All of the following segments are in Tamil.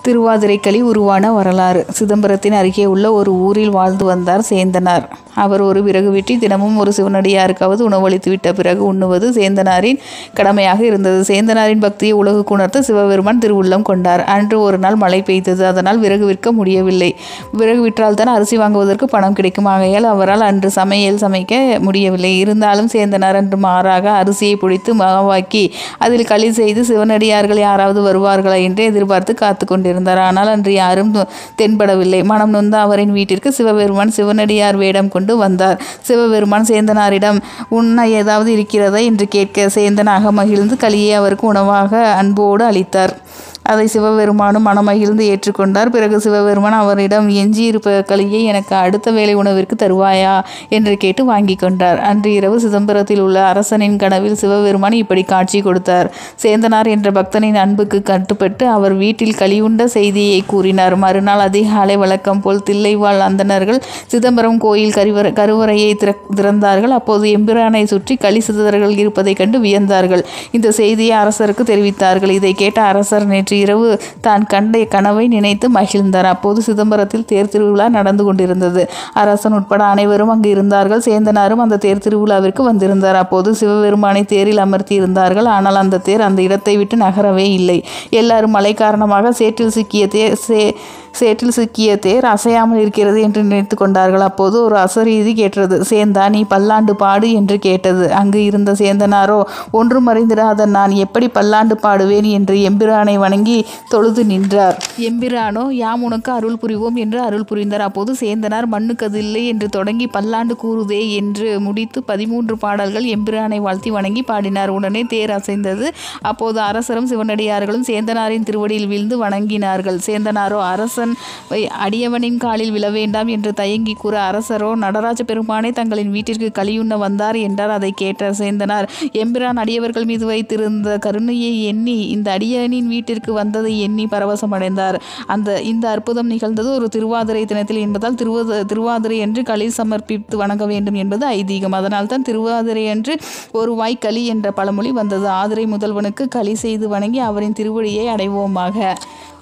திருவாதிரைக்களி உருவான வரலாறு சிதம்பரத்தின் அருகே உள்ள ஒரு ஊரில் வாழ்ந்து வந்தார் சேந்தனார் அவர் ஒரு விறகு வெட்டி தினமும் ஒரு சிவனடியாருக்காவது உணவளித்து விட்ட பிறகு உண்ணுவது சேந்தனாரின் கடமையாக இருந்தது சேந்தனாரின் பக்தியை உலகுக்கு உணர்த்த சிவபெருமான் திருவுள்ளம் கொண்டார் அன்று ஒரு நாள் மழை பெய்தது அதனால் விறகு விற்க முடியவில்லை விறகு விற்றால்தான் அரிசி வாங்குவதற்கு பணம் கிடைக்கும் ஆகையால் அவரால் அன்று சமையல் சமைக்க முடியவில்லை இருந்தாலும் சேந்தனார் அன்று மாறாக அரிசியை பிடித்து மாவாக்கி அதில் களி செய்து சிவனடியார்கள் யாராவது வருவார்களா என்று எதிர்பார்த்து காத்து கொண்டிருந்தார் ஆனால் அன்று யாரும் து- தென்படவில்லை மனம் நொந்த அவரின் வீட்டிற்கு சிவபெருமான் சிவனடியார் வேடம் கொண்டு வந்தார் சிவபெருமான் சேந்தனாரிடம் உண்ண ஏதாவது இருக்கிறதா என்று கேட்க சேந்தனாக மகிழ்ந்து களியை அவருக்கு உணவாக அன்போடு அளித்தார் அதை சிவபெருமானும் மனமகிழ்ந்து ஏற்றுக்கொண்டார் பிறகு சிவபெருமான் அவரிடம் எஞ்சியிருப்ப களியை எனக்கு அடுத்த வேளை உணவிற்கு தருவாயா என்று கேட்டு வாங்கி கொண்டார் அன்று இரவு சிதம்பரத்தில் உள்ள அரசனின் கனவில் சிவபெருமான் இப்படி காட்சி கொடுத்தார் சேந்தனார் என்ற பக்தனின் அன்புக்கு கட்டுப்பட்டு அவர் வீட்டில் களியுண்ட செய்தியை கூறினார் மறுநாள் அதிகாலை வழக்கம் போல் தில்லைவாழ் அந்தணர்கள் சிதம்பரம் கோயில் கருவறை கருவறையை திற- திறந்தார்கள் அப்போது எம்பிரானை சுற்றி களி சிதறர்கள் இருப்பதைக் கண்டு வியந்தார்கள் இந்த செய்தியை அரசருக்கு தெரிவித்தார்கள் இதை கேட்ட அரசர் நேற்று இரவு தான் கண்ட கனவை நினைத்து மகிழ்ந்தார் அப்போது சிதம்பரத்தில் தேர் திருவிழா நடந்து கொண்டிருந்தது அரசன் உட்பட அனைவரும் அங்கு இருந்தார்கள் சேந்தனாரும் அந்த தேர் திருவிழாவிற்கு வந்திருந்தார் அப்போது சிவபெருமானை தேரில் அமர்த்தி இருந்தார்கள் ஆனால் அந்த தேர் அந்த இடத்தை விட்டு நகரவே இல்லை எல்லாரும் மழை காரணமாக சேற்றில் சிக்கிய தேர் சே சேற்றில் சிக்கிய தேர் அசையாமல் இருக்கிறது என்று நினைத்து கொண்டார்கள் அப்போது ஒரு அசரீதி கேட்டது சேந்தா நீ பல்லாண்டு பாடு என்று கேட்டது அங்கு இருந்த சேந்தனாரோ ஒன்றும் அறிந்திராத நான் எப்படி பல்லாண்டு பாடுவேன் என்று எம்பிரானை வணங்கி தொழுது நின்றார் எம்பிரானோ யாம் உனக்கு அருள் புரிவோம் என்று அருள் புரிந்தார் அப்போது சேந்தனார் மண்ணுக்கு அது இல்லை என்று தொடங்கி பல்லாண்டு கூறுதே என்று முடித்து பதிமூன்று பாடல்கள் எம்பிரானை வாழ்த்தி வணங்கி பாடினார் உடனே தேர் அசைந்தது அப்போது அரசரும் சிவனடியார்களும் சேந்தனாரின் திருவடியில் வீழ்ந்து வணங்கினார்கள் சேந்தனாரோ அரசன் வை- அடியவனின் காலில் விழ வேண்டாம் என்று தயங்கி கூற அரசரோ நடராஜ பெருமானே தங்களின் வீட்டிற்கு கலியுண்ண வந்தார் என்றார் அதை கேட்ட சேந்தனார் எம்பிரான் அடியவர்கள் மீது வைத்திருந்த கருணையை எண்ணி இந்த அடியனின் வீட்டிற்கு வந்ததை எண்ணி பரவசமடைந்தார் அந்த இந்த அற்புதம் நிகழ்ந்தது ஒரு திருவாதிரை தினத்தில் என்பதால் திருவத திருவாதிரை என்று களி சமர்ப்பித்து வணங்க வேண்டும் என்பது ஐதீகம் அதனால் தான் திருவாதிரை அன்று ஒரு வாய் களி என்ற பழமொழி வந்தது ஆதிரை முதல்வனுக்கு களி செய்து வணங்கி அவரின் திருவடியை அடைவோமாக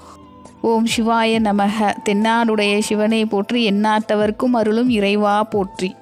ஓம் சிவாய நமக தென்னாடுடைய சிவனை போற்றி எந்நாட்டவர்க்கும் அருளும் இறைவா போற்றி